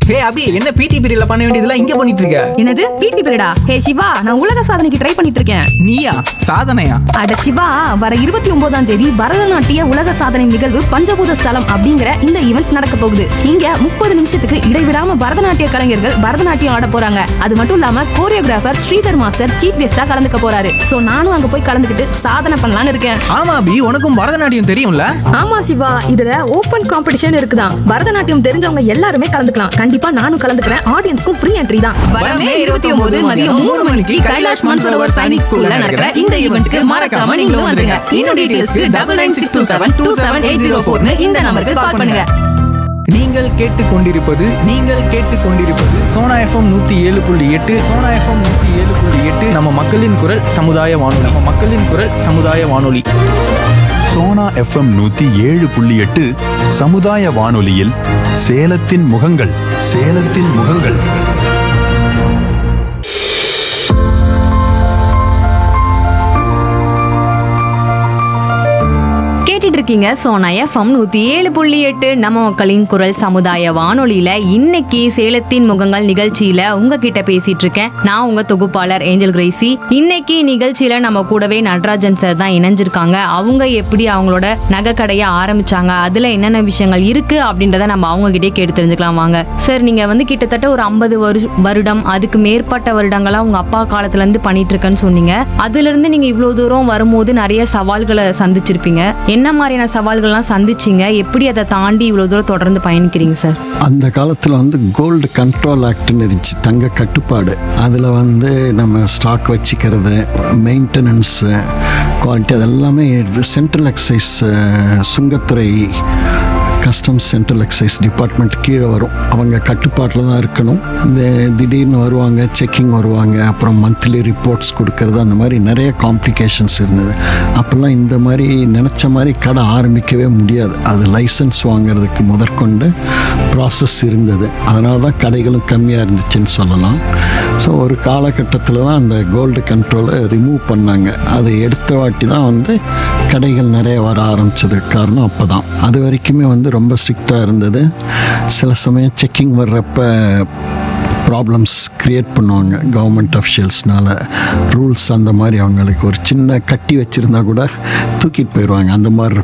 ஹே அபி என்ன பிடி பீரியட்ல பண்ண வேண்டியதெல்லாம் இங்க பண்ணிட்டு இருக்க என்னது பிடி பீரியடா ஹே சிவா நான் உலக சாதனைக்கு ட்ரை பண்ணிட்டு இருக்கேன் நீயா சாதனையா அட சிவா வர இருபத்தி ஒன்பதாம் தேதி பரதநாட்டிய உலக சாதனை நிகழ்வு பஞ்சபூத ஸ்தலம் அப்படிங்கிற இந்த ஈவெண்ட் நடக்க போகுது இங்க முப்பது நிமிஷத்துக்கு இடைவிடாம பரதநாட்டிய கலைஞர்கள் பரதநாட்டியம் ஆட போறாங்க அது மட்டும் இல்லாம கோரியோகிராஃபர் ஸ்ரீதர் மாஸ்டர் சீஃப் கெஸ்டா கலந்துக்க போறாரு சோ நானும் அங்க போய் கலந்துக்கிட்டு சாதனை பண்ணலாம்னு இருக்கேன் ஆமா அபி உனக்கும் பரதநாட்டியம் தெரியும்ல ஆமா சிவா இதுல ஓபன் காம்படிஷன் இருக்குதான் பரதநாட்டியம் தெரிஞ்சவங்க எல்லாருமே கலந்துக்கலாம் கண்டிப்பா நானும் கலந்துக்கிறேன் ஆடியன்ஸ்க்கும் ஃப்ரீ என்ட்ரி தான் வரமே இருபத்தி ஒன்பது மதியம் மூணு மணிக்கு கைலாஷ் மான்சரோவர் சைனிக் ஸ்கூல்ல நடக்கிற இந்த ஈவெண்ட்க்கு மறக்காம நீங்களும் வந்துருங்க இன்னும் டீடைல்ஸ்க்கு double nine six two seven two seven eight zero ஃபோர்னு இந்த நம்பருக்கு கால் பண்ணுங்க நீங்கள் கேட்டுக்கொண்டிருப்பது நீங்கள் கேட்டுக்கொண்டிருப்பது சோனா எஃப்எம் நூத்தி ஏழு புள்ளி எட்டு சோனா எஃப்எம் நூத்தி ஏழு புள்ளி எட்டு நம்ம மக்களின் குரல் சமுதாய வானொலி நம்ம மக்களின் குரல் சமுதாய வானொலி சோனா எஃப்எம் நூத்தி ஏழு புள்ளி எட்டு சமுதாய வானொலியில் சேலத்தின் முகங்கள் சேலத்தின் முகங்கள் கேட்டுட்டு இருக்கீங்க சோனா எஃப்எம் நூத்தி ஏழு புள்ளி எட்டு நம்ம மக்களின் குரல் சமுதாய வானொலியில இன்னைக்கு சேலத்தின் முகங்கள் நிகழ்ச்சியில உங்ககிட்ட பேசிட்டு இருக்கேன் நான் உங்க தொகுப்பாளர் ஏஞ்சல் கிரேசி இன்னைக்கு நிகழ்ச்சியில நம்ம கூடவே நடராஜன் சார் தான் இணைஞ்சிருக்காங்க அவங்க எப்படி அவங்களோட நகை கடையை ஆரம்பிச்சாங்க அதுல என்னென்ன விஷயங்கள் இருக்கு அப்படின்றத நம்ம அவங்க கிட்டே கேட்டு தெரிஞ்சுக்கலாம் வாங்க சார் நீங்க வந்து கிட்டத்தட்ட ஒரு ஐம்பது வருடம் அதுக்கு மேற்பட்ட வருடங்களா உங்க அப்பா காலத்துல இருந்து பண்ணிட்டு இருக்கேன்னு சொன்னீங்க அதுல இருந்து நீங்க இவ்வளவு தூரம் வரும்போது நிறைய சவால்களை சந்திச்சிருப்பீங்க என்ன மாதிரியான சவால்கள்லாம் சந்திச்சீங்க எப்படி அதை தாண்டி இவ்வளவு தூரம் தொடர்ந்து பயணிக்கிறீங்க சார் அந்த காலத்தில் வந்து கோல்டு கண்ட்ரோல் ஆக்ட்னு இருந்துச்சு தங்க கட்டுப்பாடு அதில் வந்து நம்ம ஸ்டாக் வச்சுக்கிறது மெயின்டெனன்ஸு குவாலிட்டி அதெல்லாமே சென்ட்ரல் எக்ஸைஸ் சுங்கத்துறை கஸ்டம்ஸ் சென்ட்ரல் எக்ஸைஸ் டிபார்ட்மெண்ட் கீழே வரும் அவங்க கட்டுப்பாட்டில் தான் இருக்கணும் இந்த திடீர்னு வருவாங்க செக்கிங் வருவாங்க அப்புறம் மந்த்லி ரிப்போர்ட்ஸ் கொடுக்கறது அந்த மாதிரி நிறைய காம்ப்ளிகேஷன்ஸ் இருந்தது அப்போல்லாம் இந்த மாதிரி நினச்ச மாதிரி கடை ஆரம்பிக்கவே முடியாது அது லைசன்ஸ் வாங்குறதுக்கு முதற்கொண்டு ப்ராசஸ் இருந்தது அதனால தான் கடைகளும் கம்மியாக இருந்துச்சுன்னு சொல்லலாம் ஸோ ஒரு காலகட்டத்தில் தான் அந்த கோல்டு கண்ட்ரோலை ரிமூவ் பண்ணாங்க அதை எடுத்த வாட்டி தான் வந்து கடைகள் நிறைய வர ஆரம்பிச்சதுக்கு காரணம் அப்போ தான் அது வரைக்குமே வந்து ரொம்ப ஸ்ட்ரிக்டாக இருந்தது சில சமயம் செக்கிங் வர்றப்ப ப்ராப்ளம்ஸ் க்ரியேட் பண்ணுவாங்க கவர்மெண்ட் அஃபிஷியல்ஸ்னால ரூல்ஸ் அந்த மாதிரி அவங்களுக்கு ஒரு சின்ன கட்டி வச்சுருந்தா கூட தூக்கிட்டு போயிடுவாங்க அந்த மாதிரி இருக்கும்